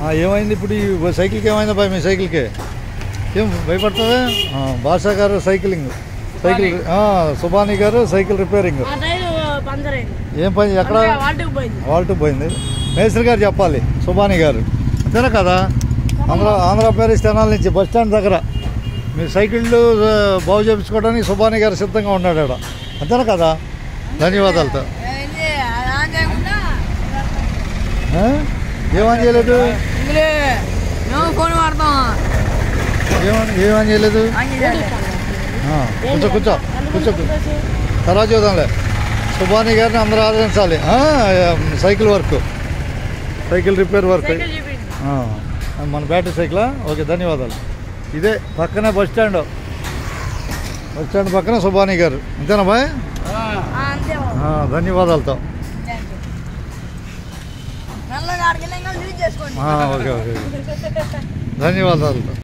ఆ, ఏమైంది ఇప్పుడు ఈ సైకిల్కి ఏమైందా బాయ్ మీ సైకిల్కి ఏం భయపడతావే ఆ, భాషా గారు సైకిలింగ్ సైకిల్ ఆ, సుబాని గారు సైకిల్ రిపేరింగ్ ఆ టైర్ పంచర్ అయింది ఏం పని ఎక్కడ వాటికి పోయింది వాల్ట్ పోయింది మేస్త్రి గారు చెప్పాలి సుబాని గారు అంతేనా కదా ఆంధ్ర ఆంధ్రప్రదేశ్ తెనాల నుంచి బస్ స్టాండ్ దగ్గర మీ సైకిళ్ళు ఆ, బాగు చేయించుకోవడానికి సుబాని గారు సిద్ధంగా ఉన్నాడు ఆడ అంతేనా కదా ధన్యవాదాలతో ఏంది? అది ఆన్ చేయకుండా ఆ? ఏమని చేయలేదు ఇందులో మేము ఫోన్ వాడతాం ఏమని ఏమని చేయలేదు ఆన్ చేయాలి ఆ, కూర్చో కూర్చో కూర్చో తర్వాత చూద్దాంలే సుబాని గారిని అందరూ ఆదరించాలి ఆ, cycle work cycle repair work cycle చూపించు ఆ, మన బ్యాటరీ సైకిలా ఓకే ధన్యవాదాలు ఇదే పక్కనే బస్ స్టాండ్ బస్ స్టాండ్ పక్కన సుబాని గారు అంతేనా బాయ్ ఆ, అంతే బాబు. ఆ, ధన్యవాదాలతో థాంక్ యూ. నల్లగా ఆడికి వెళ్ళాక యూజ్ చేసుకోండి ఆ, ఓకే ఓకే ధన్యవాదాలతో